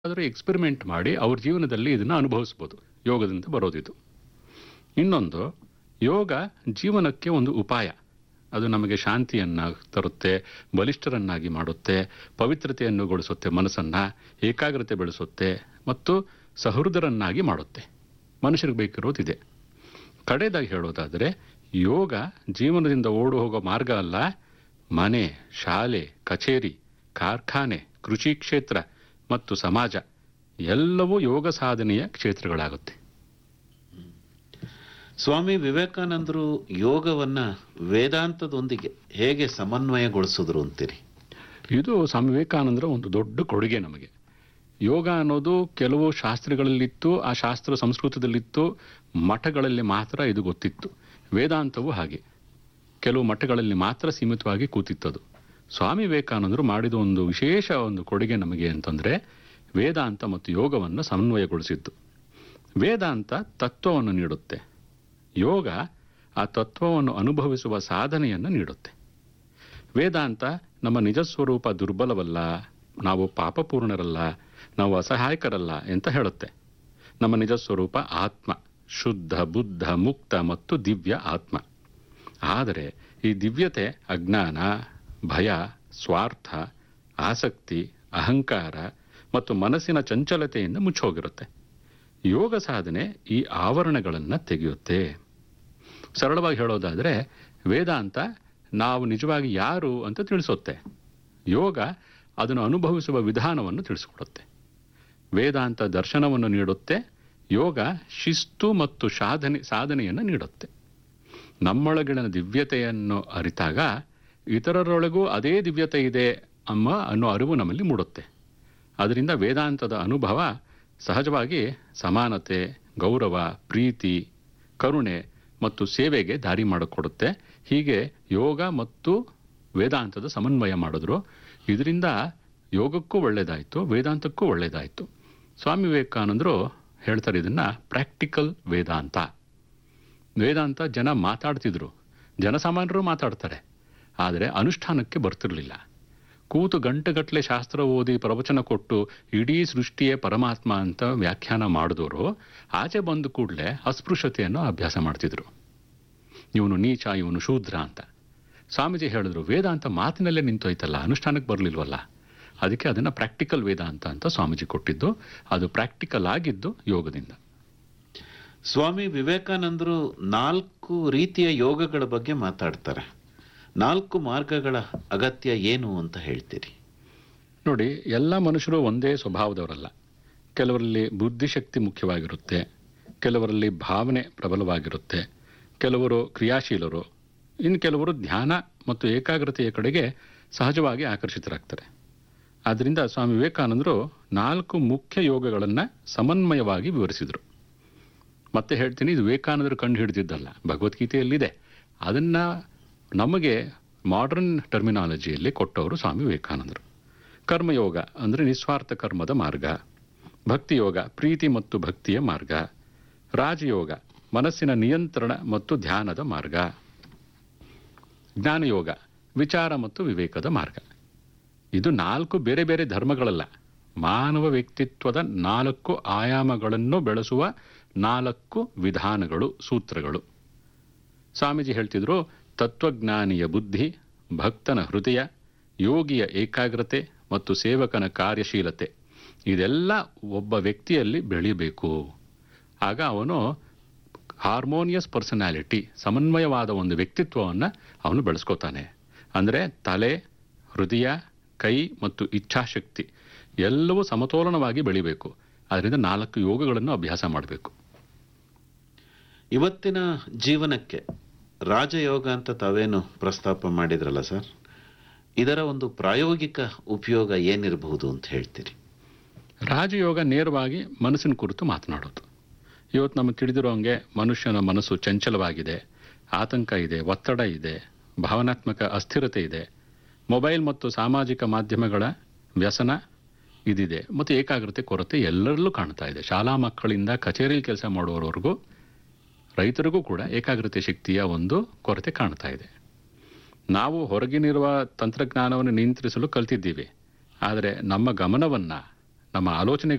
ಆದರೂ ಎಕ್ಸ್ಪೆರಿಮೆಂಟ್ ಮಾಡಿ ಅವ್ರ ಜೀವನದಲ್ಲಿ ಇದನ್ನು ಅನುಭವಿಸ್ಬೋದು ಯೋಗದಿಂದ ಬರೋದಿದು ಇನ್ನೊಂದು ಯೋಗ ಜೀವನಕ್ಕೆ ಒಂದು ಉಪಾಯ ಅದು ನಮಗೆ ಶಾಂತಿಯನ್ನು ತರುತ್ತೆ ಬಲಿಷ್ಠರನ್ನಾಗಿ ಮಾಡುತ್ತೆ ಪವಿತ್ರತೆಯನ್ನು ಗೊಳಿಸುತ್ತೆ ಮನಸ್ಸನ್ನು ಏಕಾಗ್ರತೆ ಬೆಳೆಸುತ್ತೆ ಮತ್ತು ಸಹೃದರನ್ನಾಗಿ ಮಾಡುತ್ತೆ ಮನುಷ್ಯರಿಗೆ ಬೇಕಿರೋದಿದೆ ಕಡೆದಾಗಿ ಹೇಳೋದಾದರೆ ಯೋಗ ಜೀವನದಿಂದ ಓಡು ಹೋಗೋ ಮಾರ್ಗ ಅಲ್ಲ ಮನೆ ಶಾಲೆ ಕಚೇರಿ ಕಾರ್ಖಾನೆ ಕೃಷಿ ಕ್ಷೇತ್ರ ಮತ್ತು ಸಮಾಜ ಎಲ್ಲವೂ ಯೋಗ ಸಾಧನೆಯ ಕ್ಷೇತ್ರಗಳಾಗುತ್ತೆ ಸ್ವಾಮಿ ವಿವೇಕಾನಂದರು ಯೋಗವನ್ನ ವೇದಾಂತದೊಂದಿಗೆ ಹೇಗೆ ಸಮನ್ವಯಗೊಳಿಸಿದ್ರು ಅಂತೀರಿ ಇದು ಸ್ವಾಮಿ ವಿವೇಕಾನಂದರ ಒಂದು ದೊಡ್ಡ ಕೊಡುಗೆ ನಮಗೆ ಯೋಗ ಅನ್ನೋದು ಕೆಲವು ಶಾಸ್ತ್ರಗಳಲ್ಲಿತ್ತು ಆ ಶಾಸ್ತ್ರ ಸಂಸ್ಕೃತದಲ್ಲಿತ್ತು ಮಠಗಳಲ್ಲಿ ಮಾತ್ರ ಇದು ಗೊತ್ತಿತ್ತು ವೇದಾಂತವು ಹಾಗೆ ಕೆಲವು ಮಠಗಳಲ್ಲಿ ಮಾತ್ರ ಸೀಮಿತವಾಗಿ ಕೂತಿತ್ತದು ಸ್ವಾಮಿ ವಿವೇಕಾನಂದರು ಮಾಡಿದ ಒಂದು ವಿಶೇಷ ಒಂದು ಕೊಡುಗೆ ನಮಗೆ ಅಂತಂದರೆ ವೇದಾಂತ ಮತ್ತು ಯೋಗವನ್ನು ಸಮನ್ವಯಗೊಳಿಸಿದ್ದು ವೇದಾಂತ ತತ್ವವನ್ನು ನೀಡುತ್ತೆ ಯೋಗ ಆ ತತ್ವವನ್ನು ಅನುಭವಿಸುವ ಸಾಧನೆಯನ್ನು ನೀಡುತ್ತೆ ವೇದಾಂತ ನಮ್ಮ ನಿಜ ಸ್ವರೂಪ ದುರ್ಬಲವಲ್ಲ ನಾವು ಪಾಪಪೂರ್ಣರಲ್ಲ ನಾವು ಅಸಹಾಯಕರಲ್ಲ ಅಂತ ಹೇಳುತ್ತೆ ನಮ್ಮ ನಿಜ ಸ್ವರೂಪ ಆತ್ಮ ಶುದ್ಧ ಬುದ್ಧ ಮುಕ್ತ ಮತ್ತು ದಿವ್ಯ ಆತ್ಮ ಆದರೆ ಈ ದಿವ್ಯತೆ ಅಜ್ಞಾನ ಭಯ ಸ್ವಾರ್ಥ ಆಸಕ್ತಿ ಅಹಂಕಾರ ಮತ್ತು ಮನಸ್ಸಿನ ಚಂಚಲತೆಯಿಂದ ಮುಚ್ಚೋಗಿರುತ್ತೆ ಯೋಗ ಸಾಧನೆ ಈ ಆವರಣಗಳನ್ನು ತೆಗೆಯುತ್ತೆ ಸರಳವಾಗಿ ಹೇಳೋದಾದರೆ ವೇದಾಂತ ನಾವು ನಿಜವಾಗಿ ಯಾರು ಅಂತ ತಿಳಿಸುತ್ತೆ ಯೋಗ ಅದನ್ನು ಅನುಭವಿಸುವ ವಿಧಾನವನ್ನು ತಿಳಿಸಿಕೊಡುತ್ತೆ ವೇದಾಂತ ದರ್ಶನವನ್ನು ನೀಡುತ್ತೆ ಯೋಗ ಶಿಸ್ತು ಮತ್ತು ಸಾಧನೆ ಸಾಧನೆಯನ್ನು ನೀಡುತ್ತೆ ನಮ್ಮೊಳಗಿನ ದಿವ್ಯತೆಯನ್ನು ಅರಿತಾಗ ಇತರರೊಳಗೂ ಅದೇ ದಿವ್ಯತೆ ಇದೆ ಅಮ್ಮ ಅನ್ನೋ ಅರಿವು ನಮ್ಮಲ್ಲಿ ಮೂಡುತ್ತೆ ಅದರಿಂದ ವೇದಾಂತದ ಅನುಭವ ಸಹಜವಾಗಿ ಸಮಾನತೆ ಗೌರವ ಪ್ರೀತಿ ಕರುಣೆ ಮತ್ತು ಸೇವೆಗೆ ದಾರಿ ಮಾಡಿಕೊಡುತ್ತೆ ಹೀಗೆ ಯೋಗ ಮತ್ತು ವೇದಾಂತದ ಸಮನ್ವಯ ಮಾಡಿದ್ರು ಇದರಿಂದ ಯೋಗಕ್ಕೂ ಒಳ್ಳೆಯದಾಯಿತು ವೇದಾಂತಕ್ಕೂ ಒಳ್ಳೆಯದಾಯಿತು ಸ್ವಾಮಿ ವಿವೇಕಾನಂದರು ಹೇಳ್ತಾರೆ ಇದನ್ನು ಪ್ರಾಕ್ಟಿಕಲ್ ವೇದಾಂತ ವೇದಾಂತ ಜನ ಮಾತಾಡ್ತಿದ್ರು ಜನಸಾಮಾನ್ಯರು ಮಾತಾಡ್ತಾರೆ ಆದರೆ ಅನುಷ್ಠಾನಕ್ಕೆ ಬರ್ತಿರಲಿಲ್ಲ ಕೂತು ಗಂಟೆಗಟ್ಟಲೆ ಶಾಸ್ತ್ರ ಓದಿ ಪ್ರವಚನ ಕೊಟ್ಟು ಇಡೀ ಸೃಷ್ಟಿಯೇ ಪರಮಾತ್ಮ ಅಂತ ವ್ಯಾಖ್ಯಾನ ಮಾಡಿದವರು ಆಚೆ ಬಂದ ಕೂಡಲೇ ಅಸ್ಪೃಶ್ಯತೆಯನ್ನು ಅಭ್ಯಾಸ ಮಾಡ್ತಿದ್ರು ಇವನು ನೀಚ ಇವನು ಶೂದ್ರ ಅಂತ ಸ್ವಾಮೀಜಿ ಹೇಳಿದ್ರು ವೇದಾಂತ ಮಾತಿನಲ್ಲೇ ನಿಂತೋಯ್ತಲ್ಲ ಅನುಷ್ಠಾನಕ್ಕೆ ಬರಲಿಲ್ವಲ್ಲ ಅದಕ್ಕೆ ಅದನ್ನು ಪ್ರಾಕ್ಟಿಕಲ್ ವೇದಾಂತ ಅಂತ ಸ್ವಾಮೀಜಿ ಕೊಟ್ಟಿದ್ದು ಅದು ಪ್ರಾಕ್ಟಿಕಲ್ ಆಗಿದ್ದು ಯೋಗದಿಂದ ಸ್ವಾಮಿ ವಿವೇಕಾನಂದರು ನಾಲ್ಕು ರೀತಿಯ ಯೋಗಗಳ ಬಗ್ಗೆ ಮಾತಾಡ್ತಾರೆ ನಾಲ್ಕು ಮಾರ್ಗಗಳ ಅಗತ್ಯ ಏನು ಅಂತ ಹೇಳ್ತೀರಿ ನೋಡಿ ಎಲ್ಲ ಮನುಷ್ಯರು ಒಂದೇ ಸ್ವಭಾವದವರಲ್ಲ ಕೆಲವರಲ್ಲಿ ಬುದ್ಧಿಶಕ್ತಿ ಮುಖ್ಯವಾಗಿರುತ್ತೆ ಕೆಲವರಲ್ಲಿ ಭಾವನೆ ಪ್ರಬಲವಾಗಿರುತ್ತೆ ಕೆಲವರು ಕ್ರಿಯಾಶೀಲರು ಇನ್ನು ಕೆಲವರು ಧ್ಯಾನ ಮತ್ತು ಏಕಾಗ್ರತೆಯ ಕಡೆಗೆ ಸಹಜವಾಗಿ ಆಕರ್ಷಿತರಾಗ್ತಾರೆ ಆದ್ದರಿಂದ ಸ್ವಾಮಿ ವಿವೇಕಾನಂದರು ನಾಲ್ಕು ಮುಖ್ಯ ಯೋಗಗಳನ್ನು ಸಮನ್ವಯವಾಗಿ ವಿವರಿಸಿದರು ಮತ್ತೆ ಹೇಳ್ತೀನಿ ಇದು ವಿವೇಕಾನಂದರು ಕಂಡು ಹಿಡಿದಿದ್ದಲ್ಲ ಭಗವದ್ಗೀತೆಯಲ್ಲಿದೆ ಅದನ್ನು ನಮಗೆ ಮಾಡರ್ನ್ ಟರ್ಮಿನಾಲಜಿಯಲ್ಲಿ ಕೊಟ್ಟವರು ಸ್ವಾಮಿ ವಿವೇಕಾನಂದರು ಕರ್ಮಯೋಗ ಅಂದರೆ ನಿಸ್ವಾರ್ಥ ಕರ್ಮದ ಮಾರ್ಗ ಭಕ್ತಿಯೋಗ ಪ್ರೀತಿ ಮತ್ತು ಭಕ್ತಿಯ ಮಾರ್ಗ ರಾಜಯೋಗ ಮನಸ್ಸಿನ ನಿಯಂತ್ರಣ ಮತ್ತು ಧ್ಯಾನದ ಮಾರ್ಗ ಜ್ಞಾನಯೋಗ ವಿಚಾರ ಮತ್ತು ವಿವೇಕದ ಮಾರ್ಗ ಇದು ನಾಲ್ಕು ಬೇರೆ ಬೇರೆ ಧರ್ಮಗಳಲ್ಲ ಮಾನವ ವ್ಯಕ್ತಿತ್ವದ ನಾಲ್ಕು ಆಯಾಮಗಳನ್ನು ಬೆಳೆಸುವ ನಾಲ್ಕು ವಿಧಾನಗಳು ಸೂತ್ರಗಳು ಸ್ವಾಮೀಜಿ ಹೇಳ್ತಿದ್ರು ತತ್ವಜ್ಞಾನಿಯ ಬುದ್ಧಿ ಭಕ್ತನ ಹೃದಯ ಯೋಗಿಯ ಏಕಾಗ್ರತೆ ಮತ್ತು ಸೇವಕನ ಕಾರ್ಯಶೀಲತೆ ಇದೆಲ್ಲ ಒಬ್ಬ ವ್ಯಕ್ತಿಯಲ್ಲಿ ಬೆಳೀಬೇಕು ಆಗ ಅವನು ಹಾರ್ಮೋನಿಯಸ್ ಪರ್ಸನಾಲಿಟಿ ಸಮನ್ವಯವಾದ ಒಂದು ವ್ಯಕ್ತಿತ್ವವನ್ನು ಅವನು ಬೆಳೆಸ್ಕೋತಾನೆ ಅಂದರೆ ತಲೆ ಹೃದಯ ಕೈ ಮತ್ತು ಇಚ್ಛಾಶಕ್ತಿ ಎಲ್ಲವೂ ಸಮತೋಲನವಾಗಿ ಬೆಳಿಬೇಕು ಅದರಿಂದ ನಾಲ್ಕು ಯೋಗಗಳನ್ನು ಅಭ್ಯಾಸ ಮಾಡಬೇಕು ಇವತ್ತಿನ ಜೀವನಕ್ಕೆ ರಾಜಯೋಗ ಅಂತ ತಾವೇನು ಪ್ರಸ್ತಾಪ ಮಾಡಿದ್ರಲ್ಲ ಸರ್ ಇದರ ಒಂದು ಪ್ರಾಯೋಗಿಕ ಉಪಯೋಗ ಏನಿರಬಹುದು ಅಂತ ಹೇಳ್ತೀರಿ ರಾಜಯೋಗ ನೇರವಾಗಿ ಮನಸ್ಸಿನ ಕುರಿತು ಮಾತನಾಡೋದು ಇವತ್ತು ನಮಗೆ ತಿಳಿದಿರೋ ಹಂಗೆ ಮನುಷ್ಯನ ಮನಸ್ಸು ಚಂಚಲವಾಗಿದೆ ಆತಂಕ ಇದೆ ಒತ್ತಡ ಇದೆ ಭಾವನಾತ್ಮಕ ಅಸ್ಥಿರತೆ ಇದೆ ಮೊಬೈಲ್ ಮತ್ತು ಸಾಮಾಜಿಕ ಮಾಧ್ಯಮಗಳ ವ್ಯಸನ ಇದಿದೆ ಮತ್ತು ಏಕಾಗ್ರತೆ ಕೊರತೆ ಎಲ್ಲರಲ್ಲೂ ಕಾಣ್ತಾ ಇದೆ ಶಾಲಾ ಮಕ್ಕಳಿಂದ ಕಚೇರಿಯಲ್ಲಿ ಕೆಲಸ ಮಾಡುವವರೆಗೂ ರೈತರಿಗೂ ಕೂಡ ಏಕಾಗ್ರತೆ ಶಕ್ತಿಯ ಒಂದು ಕೊರತೆ ಕಾಣ್ತಾ ಇದೆ ನಾವು ಹೊರಗಿನಿರುವ ತಂತ್ರಜ್ಞಾನವನ್ನು ನಿಯಂತ್ರಿಸಲು ಕಲ್ತಿದ್ದೀವಿ ಆದರೆ ನಮ್ಮ ಗಮನವನ್ನು ನಮ್ಮ ಆಲೋಚನೆ